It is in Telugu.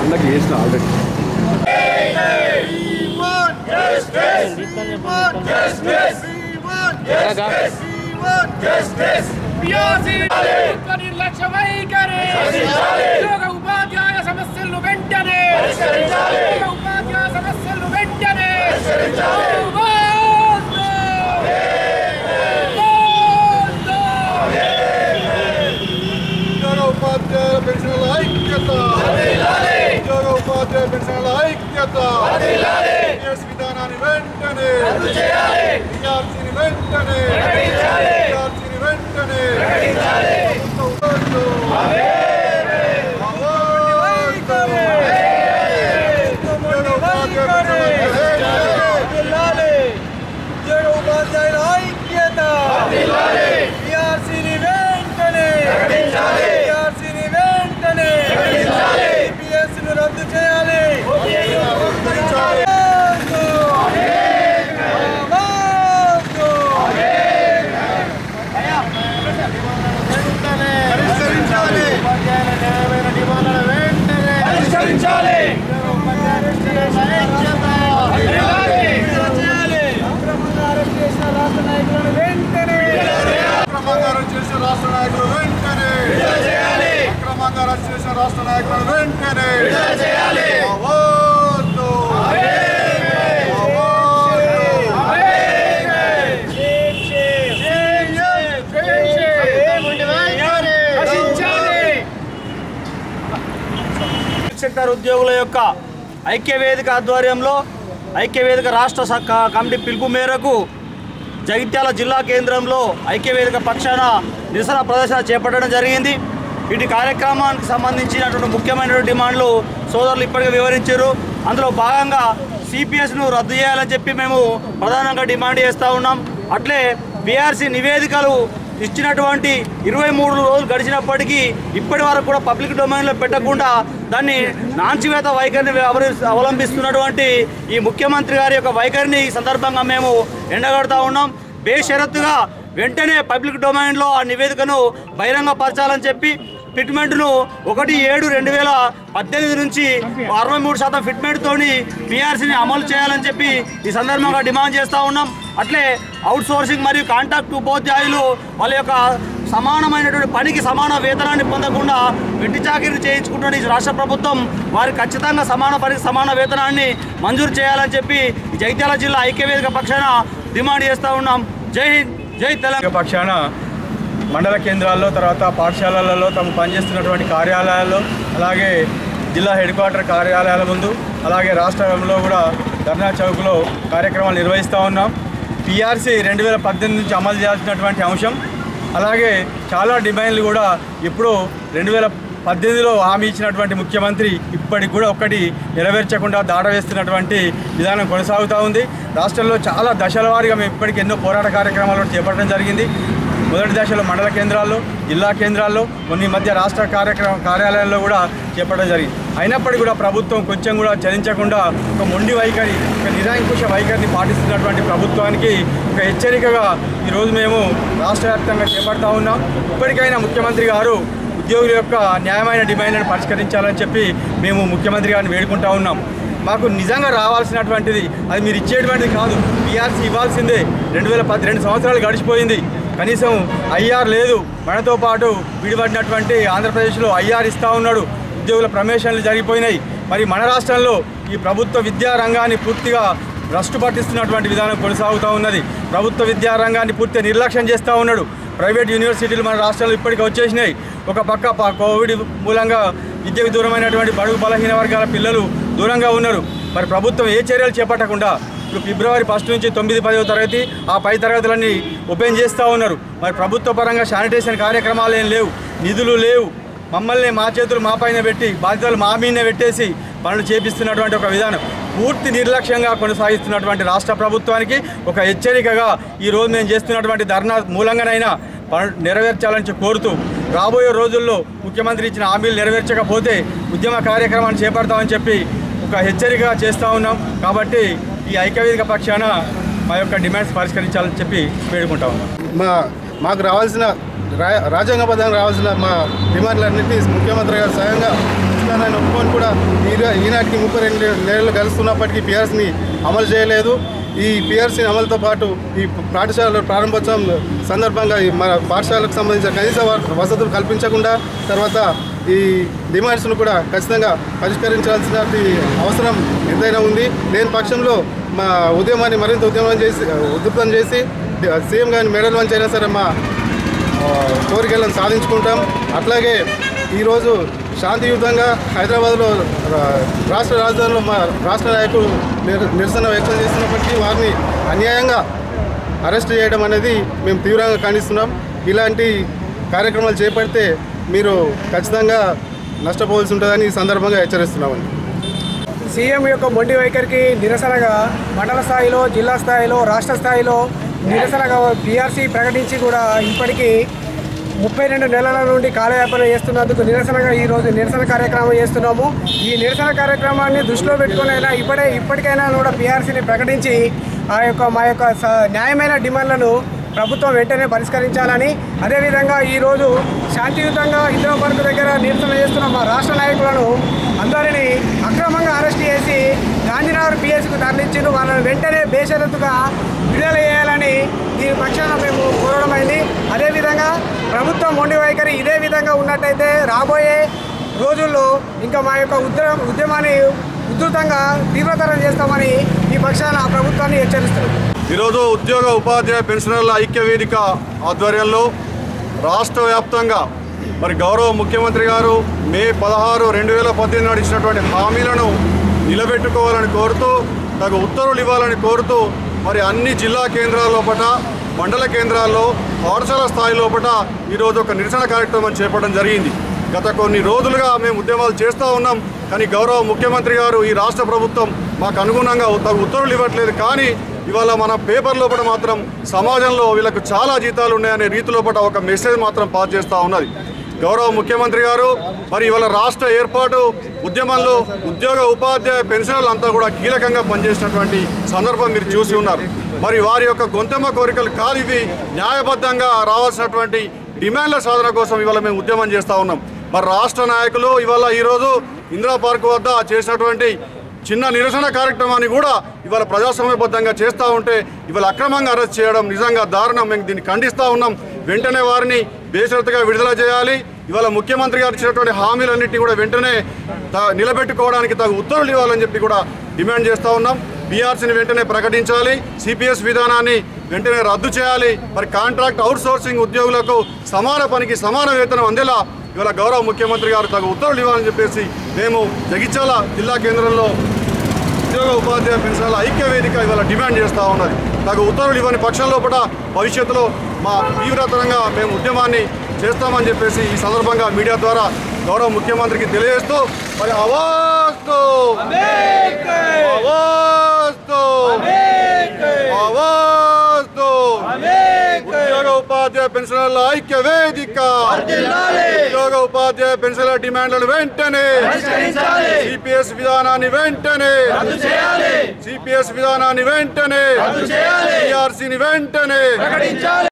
ఇందాక చేసిన ఆల్రెడీ నిర్లక్ష్య వైఖరి ఉద్యోగ ఉపాధ్యాయ సమస్యలు వెంటనే ఉద్యోగ ఉపాధ్యాయ సమస్యలు వెంటనే ఉద్యోగ ఉపాధ్యాయుల పెన్షన్ల ఐక్యత ఉద్యోగ ఉపాధ్యాయ పెన్షన్ల ఐక్యత పిఎస్ విధానాన్ని వెంటనే పిఆర్సీని వెంటనే పిఆర్సీని వెంటనే ప్రభుత్వ ఉద్యోగులు. ఉద్యోగ ఉపాధ్యాయ పెన్షన్ల ఉద్యోగ ఉపాధ్యాయుల ఐక్యత పిఆర్సీని వెంటనే పిఆర్సీని వెంటనే పిఎస్ ను రద్దు చేయాలి పరిష్కరించాలి ఉపాధ్యాయుల న్యాయమైన డిమాండ్ల వెంటనే పరిష్కరించాలి అక్రమంగా అరెస్ట్ చేసిన రాష్ట్ర నాయకులు వెంటనే అక్రమంగా అరెస్ట్ చేసిన రాష్ట్ర నాయకులను వెంటనే అవద్దు. అవద్దు. సెక్టర్ ఉద్యోగుల యొక్క ఐక్య వేదిక ఆధ్వర్యంలో ఐక్య వేదిక రాష్ట్ర స- కమిటీ పిలుపు మేరకు జగిత్యాల జిల్లా కేంద్రంలో ఐక్య వేదిక పక్షాన నిరసన ప్రదర్శన చేపట్టడం జరిగింది వీటి కార్యక్రమానికి సంబంధించినటువంటి ముఖ్యమైనటువంటి డిమాండ్లు సోదరులు ఇప్పటికే వివరించారు అందులో భాగంగా సిపిఎస్ను రద్దు చేయాలని చెప్పి మేము ప్రధానంగా డిమాండ్ చేస్తూ ఉన్నాం అట్లే బీఆర్సీ నివేదికలు ఇచ్చినటువంటి ఇరవై మూడు రోజులు గడిచినప్పటికీ ఇప్పటి వరకు కూడా పబ్లిక్ డొమైన్లో పెట్టకుండా దాన్ని నాంచివేత వైఖరిని అవరి అవలంబిస్తున్నటువంటి ఈ ముఖ్యమంత్రి గారి యొక్క వైఖరిని ఈ సందర్భంగా మేము ఎండగడుతూ ఉన్నాం బేషరత్తుగా వెంటనే పబ్లిక్ డొమైన్లో ఆ నివేదికను బహిరంగపరచాలని చెప్పి ఫిట్మెంట్ను ఒకటి ఏడు రెండు వేల పద్దెనిమిది నుంచి అరవై మూడు శాతం ఫిట్మెంట్తోని పిఆర్సీని అమలు చేయాలని చెప్పి ఈ సందర్భంగా డిమాండ్ చేస్తూ ఉన్నాం అట్లే అవుట్ సోర్సింగ్ మరియు కాంట్రాక్ట్ ఉపాధ్యాయులు వాళ్ళ యొక్క సమానమైనటువంటి పనికి సమాన వేతనాన్ని పొందకుండా వెట్టి చాకిరీ చేయించుకుంటున్న ఈ రాష్ట్ర ప్రభుత్వం వారికి ఖచ్చితంగా సమాన పనికి సమాన వేతనాన్ని మంజూరు చేయాలని చెప్పి ఈ జగిత్యాల జిల్లా ఐక్యవేదిక పక్షాన డిమాండ్ చేస్తూ ఉన్నాం జై హింద్ జై తెలంగాణ పక్షాన మండల కేంద్రాల్లో తర్వాత పాఠశాలలలో తాము పనిచేస్తున్నటువంటి కార్యాలయాల్లో అలాగే జిల్లా హెడ్ క్వార్టర్ కార్యాలయాల ముందు అలాగే రాష్ట్రంలో కూడా ధర్నా చౌక్లో కార్యక్రమాలు నిర్వహిస్తూ ఉన్నాం పిఆర్సీ రెండు వేల పద్దెనిమిది నుంచి అమలు చేయాల్సినటువంటి అంశం అలాగే చాలా డిమాండ్లు కూడా ఇప్పుడు రెండు వేల పద్దెనిమిదిలో హామీ ఇచ్చినటువంటి ముఖ్యమంత్రి ఇప్పటికి కూడా ఒక్కటి నెరవేర్చకుండా దాట వేస్తున్నటువంటి విధానం కొనసాగుతూ ఉంది రాష్ట్రంలో చాలా దశల వారీగా మేము ఇప్పటికి ఎన్నో పోరాట కార్యక్రమాలు కూడా చేపట్టడం జరిగింది మొదటి దశలో మండల కేంద్రాల్లో జిల్లా కేంద్రాల్లో కొన్ని మధ్య రాష్ట్ర కార్యక్రమం కార్యాలయాల్లో కూడా చేపట్టడం జరిగింది అయినప్పటికీ కూడా ప్రభుత్వం కొంచెం కూడా చలించకుండా ఒక మొండి వైఖరి ఒక నిరాంకుశ వైఖరిని పాటిస్తున్నటువంటి ప్రభుత్వానికి ఒక హెచ్చరికగా ఈరోజు మేము రాష్ట్ర వ్యాప్తంగా చేపడతా ఉన్నాం ఇప్పటికైనా ముఖ్యమంత్రి గారు ఉద్యోగుల యొక్క న్యాయమైన డిమాండ్లను పరిష్కరించాలని చెప్పి మేము ముఖ్యమంత్రి గారిని వేడుకుంటా ఉన్నాం మాకు నిజంగా రావాల్సినటువంటిది అది మీరు ఇచ్చేటువంటిది కాదు పిఆర్సీ ఇవ్వాల్సిందే రెండు వేల పది రెండు సంవత్సరాలు గడిచిపోయింది కనీసం ఐఆర్ లేదు మనతో పాటు విడిపడినటువంటి ఆంధ్రప్రదేశ్లో ఐఆర్ ఇస్తూ ఉన్నాడు ఉద్యోగుల ప్రమేషన్లు జరిగిపోయినాయి మరి మన రాష్ట్రంలో ఈ ప్రభుత్వ విద్యా రంగాన్ని పూర్తిగా భ్రష్టు పట్టిస్తున్నటువంటి విధానం కొనసాగుతూ ఉన్నది ప్రభుత్వ విద్యా రంగాన్ని పూర్తిగా నిర్లక్ష్యం చేస్తూ ఉన్నాడు ప్రైవేట్ యూనివర్సిటీలు మన రాష్ట్రంలో ఇప్పటికీ వచ్చేసినాయి ఒక పక్క ప- కోవిడ్ మూలంగా విద్యకు దూరమైనటువంటి బడుగు బలహీన వర్గాల పిల్లలు దూరంగా ఉన్నారు మరి ప్రభుత్వం ఏ చర్యలు చేపట్టకుండా ఇప్పుడు ఫిబ్రవరి ఫస్ట్ నుంచి తొమ్మిది పదవ తరగతి ఆ పై తరగతులన్నీ ఓపెన్ చేస్తూ ఉన్నారు మరి ప్రభుత్వ పరంగా శానిటేషన్ కార్యక్రమాలు ఏం లేవు నిధులు లేవు మమ్మల్ని మా చేతులు మా పైన పెట్టి బాధ్యతలు మా మీదనే పెట్టేసి పనులు చేపిస్తున్నటువంటి ఒక విధానం పూర్తి నిర్లక్ష్యంగా కొనసాగిస్తున్నటువంటి రాష్ట్ర ప్రభుత్వానికి ఒక హెచ్చరికగా ఈరోజు మేము చేస్తున్నటువంటి ధర్నా మూలంగానైనా పనులు నెరవేర్చాలని చెప్పి కోరుతూ రాబోయే రోజుల్లో ముఖ్యమంత్రి ఇచ్చిన హామీలు నెరవేర్చకపోతే ఉద్యమ కార్యక్రమాన్ని చేపడతామని చెప్పి ఒక హెచ్చరిక చేస్తూ ఉన్నాం కాబట్టి ఈ ఐక్యవేదిక పక్షాన మా యొక్క డిమాండ్స్ పరిష్కరించాలని చెప్పి వేడుకుంటా ఉన్నాం మా మాకు రావాల్సిన రా రాజ్యాంగబద్ధంగా రావాల్సిన మా డిమాండ్లన్నింటినీ ముఖ్యమంత్రి గారు స్వయంగా పరిష్కారాన్ని ఒప్పుకొని కూడా ఈ- ఈనాటికి ముప్పై రెండు నెలలు గడుస్తున్నప్పటికీ పిఆర్సీని అమలు చేయలేదు ఈ పిఆర్సీ అమలుతో పాటు ఈ పాఠశాల ప్రారంభోత్సవం సందర్భంగా ఈ మన పాఠశాలకు సంబంధించిన కనీస వ- వసతులు కల్పించకుండా తర్వాత ఈ డిమాండ్స్ను కూడా ఖచ్చితంగా పరిష్కరించాల్సిన అవసరం ఎంతైనా ఉంది లేని పక్షంలో మా ఉద్యమాన్ని మరింత ఉద్యమం చేసి ఉధృతం చేసి సీఎం గారిని మెడల్ వంచైనా సరే మా ఆ, కోరికలను సాధించుకుంటాం అట్లాగే ఈరోజు శాంతియుతంగా హైదరాబాద్లో రా- రాష్ట్ర రాజధానిలో మా రాష్ట్ర నాయకులు నిర- నిరసన వ్యక్తం చేస్తున్నప్పటికీ వారిని అన్యాయంగా అరెస్ట్ చేయడం అనేది మేము తీవ్రంగా ఖండిస్తున్నాం ఇలాంటి కార్యక్రమాలు చేపడితే మీరు ఖచ్చితంగా నష్టపోవాల్సి ఉంటుందని ఈ సందర్భంగా హెచ్చరిస్తున్నామండి సీఎం యొక్క మొండి వైఖరికి నిరసనగా మండల స్థాయిలో జిల్లా స్థాయిలో రాష్ట్ర స్థాయిలో నిరసనగా పీఆర్సీ ప్రకటించి కూడా ఇప్పటికీ ముప్పై రెండు నెలల నుండి కాలయాపన చేస్తున్నందుకు నిరసనగా ఈరోజు నిరసన కార్యక్రమం చేస్తున్నాము ఈ నిరసన కార్యక్రమాన్ని దృష్టిలో పెట్టుకునైనా ఇప్పుడే ఇప్పటికైనా కూడా పీఆర్సీని ప్రకటించి ఆ యొక్క మా యొక్క స- న్యాయమైన డిమాండ్లను ప్రభుత్వం వెంటనే పరిష్కరించాలని అదేవిధంగా ఈరోజు శాంతియుతంగా ఇందిరా పార్కు దగ్గర నిరసన చేస్తున్న మా రాష్ట్ర నాయకులను అందరినీ అక్రమంగా అరెస్ట్ చేసి గాంధీనగర్ పిఎస్కు తరలించారు వాళ్ళని వెంటనే బేషరతుగా విడుదల చేయాలని దీని పక్షాన మేము కోరడమైంది అదేవిధంగా ప్రభుత్వం మొండి వైఖరి ఇదే విధంగా ఉన్నట్టయితే రాబోయే రోజుల్లో ఇంకా మా యొక్క ఉద్యమ ఉద్యమాన్ని ఉధృతంగా తీవ్రతరం చేస్తామని ఈ పక్షాన ప్రభుత్వాన్ని హెచ్చరిస్తున్నాం ఈరోజు ఉద్యోగ ఉపాధ్యాయ పెన్షనర్ల ఐక్య వేదిక ఆధ్వర్యంలో రాష్ట్ర వ్యాప్తంగా మరి గౌరవ ముఖ్యమంత్రి గారు మే పదహారు రెండు వేల పద్దెనిమిది నాడు ఇచ్చినటువంటి హామీలను నిలబెట్టుకోవాలని కోరుతూ తగు ఉత్తర్వులు ఇవ్వాలని కోరుతూ మరి అన్ని జిల్లా కేంద్రాల లోపట మండల కేంద్రాల్లో పాఠశాల స్థాయి లోపట ఈరోజు ఒక నిరసన కార్యక్రమం చేపట్టడం జరిగింది గత కొన్ని రోజులుగా మేము ఉద్యమాలు చేస్తూ ఉన్నాం కానీ గౌరవ ముఖ్యమంత్రి గారు ఈ రాష్ట్ర ప్రభుత్వం మాకు అనుగుణంగా తగు ఉత్తర్వులు ఇవ్వట్లేదు కానీ ఇవాళ మన పేపర్ లోపల మాత్రం సమాజంలో వీళ్ళకు చాలా జీతాలు ఉన్నాయనే రీతి లోపల ఒక మెసేజ్ మాత్రం పాస్ చేస్తూ ఉన్నది గౌరవ ముఖ్యమంత్రి గారు మరి ఇవాళ రాష్ట్ర ఏర్పాటు ఉద్యమంలో ఉద్యోగ ఉపాధ్యాయ పెన్షన్లు అంతా కూడా కీలకంగా పనిచేసినటువంటి సందర్భం మీరు చూసి ఉన్నారు మరి వారి యొక్క గొంతెమ్మ కోరికలు కాదు ఇవి న్యాయబద్ధంగా రావాల్సినటువంటి డిమాండ్ల సాధన కోసం ఇవాళ మేము ఉద్యమం చేస్తూ ఉన్నాం మరి రాష్ట్ర నాయకులు ఇవాళ ఈరోజు ఇందిరా పార్క్ వద్ద చేసినటువంటి చిన్న నిరసన కార్యక్రమాన్ని కూడా ఇవాళ ప్రజాస్వామ్యబద్ధంగా చేస్తూ ఉంటే ఇవాళ అక్రమంగా అరెస్ట్ చేయడం నిజంగా దారుణం మేము దీన్ని ఖండిస్తూ ఉన్నాం వెంటనే వారిని బేషరతుగా విడుదల చేయాలి ఇవాళ ముఖ్యమంత్రి గారు ఇచ్చినటువంటి హామీలన్నింటినీ కూడా వెంటనే త- నిలబెట్టుకోవడానికి తగు ఉత్తర్వులు ఇవ్వాలని చెప్పి కూడా డిమాండ్ చేస్తూ ఉన్నాం బీఆర్సీని వెంటనే ప్రకటించాలి సిపిఎస్ విధానాన్ని వెంటనే రద్దు చేయాలి మరి కాంట్రాక్ట్ అవుట్ సోర్సింగ్ ఉద్యోగులకు సమాన పనికి సమాన వేతనం అందేలా ఇవాళ గౌరవ ముఖ్యమంత్రి గారు తగు ఉత్తర్వులు ఇవ్వాలని చెప్పేసి మేము జగిత్యాల జిల్లా కేంద్రంలో ఉద్యోగ ఉపాధ్యాయ పెన్షన్ల ఐక్య వేదిక ఇవాళ డిమాండ్ చేస్తూ ఉన్నది తగు ఉత్తర్వులు ఇవ్వని పక్షం లోపల భవిష్యత్తులో మా తీవ్రతరంగా మేము ఉద్యమాన్ని చేస్తామని చెప్పేసి ఈ సందర్భంగా మీడియా ద్వారా గౌరవ ముఖ్యమంత్రికి తెలియజేస్తూ మరి అవాస్తో అవాస్తో అవాస్తో ఉద్యోగ ఉపాధ్యాయ పెన్షనర్ల ఐక్య వేదిక ఉద్యోగ ఉపాధ్యాయ పెన్షన్ల డిమాండ్లను వెంటనే సిపిఎస్ విధానాన్ని వెంటనే సిపిఎస్ విధానాన్ని వెంటనే ని వెంటనే